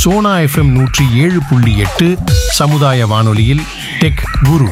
Sona FM நூற்றி ஏழு புள்ளி எட்டு சமுதாய வானொலியில் டெக் குரு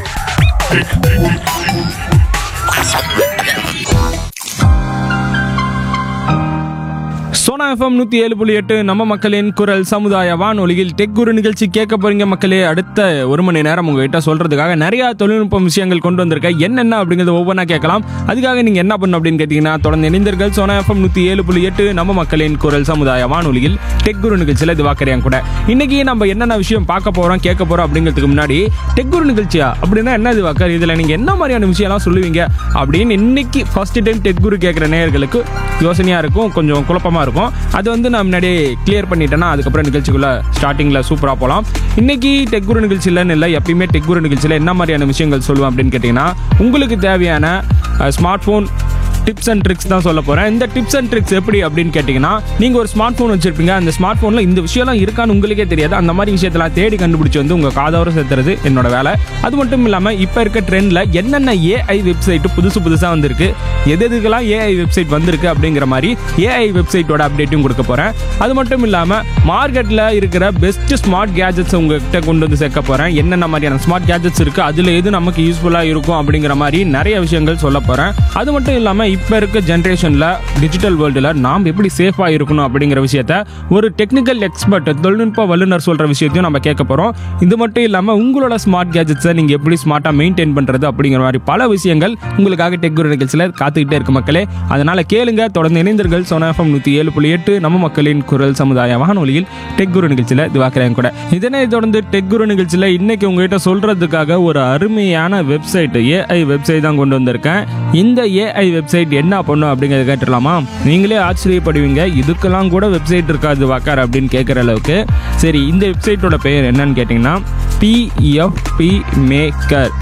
சோனா எஃப்எம் நூற்றி ஏழு புள்ளி எட்டு நம்ம மக்களின் குரல் சமுதாய வானொலியில் டெக் குரு நிகழ்ச்சி கேட்க போறீங்க மக்களே அடுத்த ஒரு மணி நேரம் உங்ககிட்ட சொல்றதுக்காக நிறைய தொழில்நுட்ப விஷயங்கள் கொண்டு வந்திருக்கேன் என்னென்ன அப்படிங்கிறத ஒவ்வொன்றா கேட்கலாம் அதுக்காக நீங்க என்ன பண்ணணும் அப்படின்னு கேட்டீங்கன்னா தொடர்ந்து இணைந்தீர்கள் சோனா எஃப்எம் நூற்றி ஏழு புள்ளி எட்டு நம்ம மக்களின் குரல் சமுதாய வானொலியில் டெக் குரு நிகழ்ச்சியில் இது வாக்கறியாங்க கூட இன்னைக்கு நம்ம என்னென்ன விஷயம் பார்க்க போறோம் கேட்க போறோம் அப்படிங்கிறதுக்கு முன்னாடி டெக் குரு நிகழ்ச்சியா அப்படின்னா என்ன இது வாக்கர் இதுல நீங்க என்ன மாதிரியான விஷயம்லாம் சொல்லுவீங்க அப்படின்னு இன்னைக்கு ஃபர்ஸ்ட் டைம் டெக் குரு கேட்குற நேயர்களுக்கு யோசனையா இருக்கும் கொஞ்சம் குழப்பமா இருக்கும் அது வந்து நான் முன்னாடியே கிளியர் பண்ணிட்டேன்னா அதுக்கப்புறம் நிகழ்ச்சிக்குள்ள ஸ்டார்டிங்ல சூப்பரா போகலாம் இன்னைக்கு டெக் குரு நிகழ்ச்சியிலன்னு இல்லை எப்பயுமே டெக் குரு நிகழ்ச்சியில் என்ன மாதிரியான விஷயங்கள் சொல்லுவேன் அப்படின்னு கேட்டிங்கன்னா உங்களுக்கு தேவையான smart phone tips and tricks தான் சொல்ல போகிறேன் இந்த டிப்ஸ் அண்ட் ட்ரிக்ஸ் எப்படி அப்படின்னு கேட்டிங்கன்னா நீங்கள் ஒரு ஸ்மார்ட் ஃபோன் வச்சிருப்பீங்க அந்த ஸ்மார்ட் ஃபோனில் இந்த விஷயம்லாம் இருக்கான்னு உங்களுக்கே தெரியாது அந்த மாதிரி விஷயத்தெல்லாம் தேடி கண்டுபிடிச்சி வந்து உங்கள் காதோர சேர்த்துறது என்னோட வேலை அது மட்டும் இல்லாமல் இப்போ இருக்க ட்ரெண்டில் என்னென்ன ஏஐ வெப்சைட் புதுசு புதுசாக வந்திருக்கு எது எதுக்கெல்லாம் ஏஐ வெப்சைட் வந்திருக்கு அப்படிங்கிற மாதிரி ஏஐ வெப்சைட்டோட அப்டேட்டும் கொடுக்க போகிறேன் அது மட்டும் இல்லாமல் மார்க்கெட்டில் இருக்கிற பெஸ்ட் ஸ்மார்ட் கேஜெட்ஸ் உங்ககிட்ட கொண்டு வந்து சேர்க்க போகிறேன் என்னென்ன மாதிரியான ஸ்மார்ட் கேஜெட்ஸ் இருக்குது அதில் எது நமக்கு யூஸ்ஃபுல்லாக இருக்கும் அப்படிங்கிற மாதிரி நிறைய விஷயங்கள் சொல்ல போகிறேன் அது மட்டும் இல்லாமல் இப்போ இருக்க ஜென்ரேஷனில் டிஜிட்டல் வேர்ல்டில் நாம் எப்படி சேஃபாக இருக்கணும் அப்படிங்கிற விஷயத்த ஒரு டெக்னிக்கல் எக்ஸ்பர்ட் தொழில்நுட்ப வல்லுநர் சொல்கிற விஷயத்தையும் நம்ம கேட்க போகிறோம் இது மட்டும் இல்லாமல் உங்களோட ஸ்மார்ட் கேஜெட்ஸை நீங்கள் எப்படி ஸ்மார்ட்டாக மெயின்டைன் பண்ணுறது அப்படிங்கிற மாதிரி பல விஷயங்கள் உங்களுக்காக டெக் குரு நிகழ்ச்சியில் காத்துக்கிட்டே இருக்கு மக்களே அதனால் கேளுங்க தொடர்ந்து இணைந்தர்கள் சோனா எஃப்எம் நூற்றி ஏழு புள்ளி எட்டு நம்ம மக்களின் குரல் சமுதாய வானொலியில் டெக் குரு நிகழ்ச்சியில் திவாக்கிறேன் கூட இதனை தொடர்ந்து டெக் குரு நிகழ்ச்சியில் இன்னைக்கு உங்ககிட்ட சொல்கிறதுக்காக ஒரு அருமையான வெப்சைட் ஏஐ வெப்சைட் தான் கொண்டு வந்திருக்கேன் இந்த ஏஐ வெப்சைட் என்ன பண்ணும் அப்படிங்கிறத கேட்டுடலாமா நீங்களே ஆச்சரியப்படுவீங்க இதுக்கெல்லாம் கூட வெப்சைட் இருக்காது வாக்கார் அப்படின்னு கேட்குற அளவுக்கு சரி இந்த வெப்சைட்டோட பெயர் என்னன்னு கேட்டிங்கன்னா பிஎஃப்பி மேக்கர்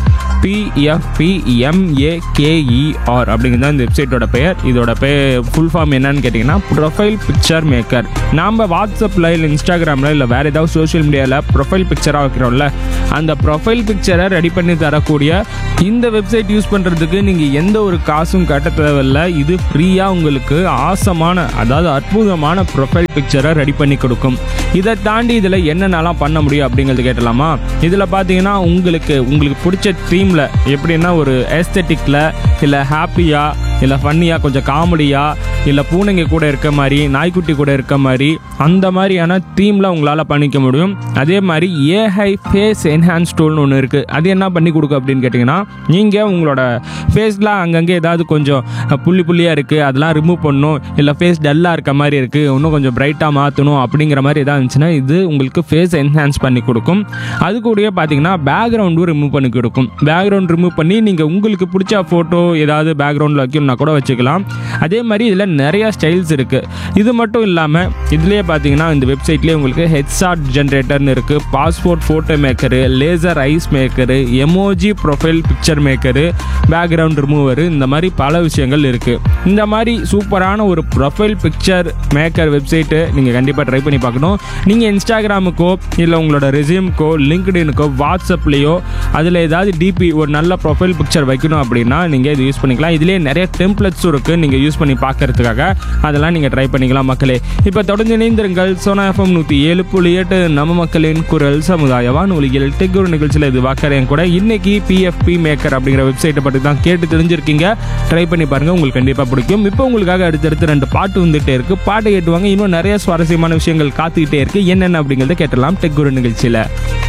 பிஎஃப்பிஎம்ஏகேஇஆர் அப்படிங்கிறது தான் இந்த வெப்சைட்டோட பெயர் இதோட பெயர் ஃபுல் ஃபார்ம் என்னன்னு கேட்டிங்கன்னா ப்ரொஃபைல் பிக்சர் மேக்கர் நாம் வாட்ஸ்அப்பில் இல்லை இன்ஸ்டாகிராமில் இல்லை வேறு ஏதாவது சோஷியல் மீடியாவில் ப்ரொஃபைல் பிக்சராக வைக்கிறோம்ல அந்த ப்ரொஃபைல் பிக்சரை ரெடி பண்ணி தரக்கூடிய இந்த வெப்சைட் யூஸ் பண்ணுறதுக்கு நீங்கள் எந்த ஒரு காசும் கட்ட தேவையில்ல இது ஃப்ரீயாக உங்களுக்கு ஆசமான அதாவது அற்புதமான ப்ரொஃபைல் பிக்சரை ரெடி பண்ணி கொடுக்கும் இதை தாண்டி இதில் என்னென்னலாம் பண்ண முடியும் அப்படிங்கிறது கேட்டலாமா இதில் பார்த்தீங்கன்னா உங்களுக்கு உங்களுக்கு பிடிச்ச தீமில் எப்படின்னா ஒரு ஏஸ்தட்டிக்கில் இல்லை ஹாப்பியாக இல்லை ஃபன்னியாக கொஞ்சம் காமெடியாக இல்லை பூனைங்க கூட இருக்க மாதிரி நாய்க்குட்டி கூட இருக்க மாதிரி அந்த மாதிரியான தீமில் உங்களால் பண்ணிக்க முடியும் அதே மாதிரி ஏஐ ஃபேஸ் என்ஹான்ஸ் டூல்னு ஒன்று இருக்குது அது என்ன பண்ணி கொடுக்கும் அப்படின்னு கேட்டிங்கன்னா நீங்கள் உங்களோட ஃபேஸில் அங்கங்கே ஏதாவது கொஞ்சம் புள்ளி புள்ளியாக இருக்குது அதெல்லாம் ரிமூவ் பண்ணணும் இல்லை ஃபேஸ் டல்லாக இருக்க மாதிரி இருக்குது இன்னும் கொஞ்சம் பிரைட்டாக மாற்றணும் அப்படிங்கிற மாதிரி எதாவது இருந்துச்சுன்னா இது உங்களுக்கு ஃபேஸ் என்ஹான்ஸ் பண்ணி கொடுக்கும் அது கூடயே பார்த்தீங்கன்னா பேக்ரவுண்டும் ரிமூவ் பண்ணி கொடுக்கும் பேக்ரவுண்ட் ரிமூவ் பண்ணி நீங்கள் உங்களுக்கு பிடிச்ச ஃபோட்டோ ஏதாவது பேக்ரவுண்டில் வைக்கணும்னா கூட வச்சுக்கலாம் அதே மாதிரி இதில் நிறையா ஸ்டைல்ஸ் இருக்குது இது மட்டும் இல்லாமல் இதுலேயே பார்த்தீங்கன்னா இந்த வெப்சைட்லேயே உங்களுக்கு ஹெட்ஷாட் ஜென்ரேட்டர்னு இருக்குது passport photo maker laser eyes maker emoji profile picture maker background remover இந்த மாதிரி பல விஷயங்கள் இருக்குது இந்த மாதிரி சூப்பரான ஒரு ப்ரொஃபைல் பிக்சர் மேக்கர் வெப்சைட்டு நீங்கள் கண்டிப்பாக ட்ரை பண்ணி பார்க்கணும் நீங்கள் இன்ஸ்டாகிராமுக்கோ இல்லை உங்களோட ரெசியூமுக்கோ லிங்க்டினுக்கோ வாட்ஸ்அப்லேயோ அதில் ஏதாவது டிபி ஒரு நல்ல ப்ரொஃபைல் பிக்சர் வைக்கணும் அப்படின்னா நீங்கள் இது யூஸ் பண்ணிக்கலாம் இதுலேயே நிறைய டெம்ப்ளெட்ஸும் இருக்குது நீங்கள் யூஸ் பண்ணி பார்க்கறதுக்காக அதெல்லாம் நீங்கள் ட்ரை பண்ணிக்கலாம் மக்களே இப்போ தொடர்ந்து இணைந்திருங்கள் சோனா எஃப்எம் நூற்றி ஏழு புள்ளி எட்டு நம்ம மக்களின் குரல் சமுதாய வானொலியில் டெக் ஒரு நிகழ்ச்சியில் இது வாக்கறேன் கூட இன்னைக்கு பிஎஃப்பி மேக்கர் அப்படிங்கிற வெப்சைட்டை பற்றி தான் கேட்டு தெரிஞ்சிருக்கீங்க ட்ரை பண்ணி பாருங்கள் உங்களுக்கு கண்டிப்பாக பிடிக்கும் இப்போ உங்களுக்காக அடுத்தடுத்து ரெண்டு பாட்டு வந்துட்டே இருக்கு பாட்டை கேட்டுவாங்க இன்னும் நிறைய சுவாரஸ்யமான விஷயங்கள் காத்துக்கிட்டே இருக்கு என்னென்ன அப்படிங்கிறத கேட்டலாம் டெக் ஒரு நிகழ்ச்சியில்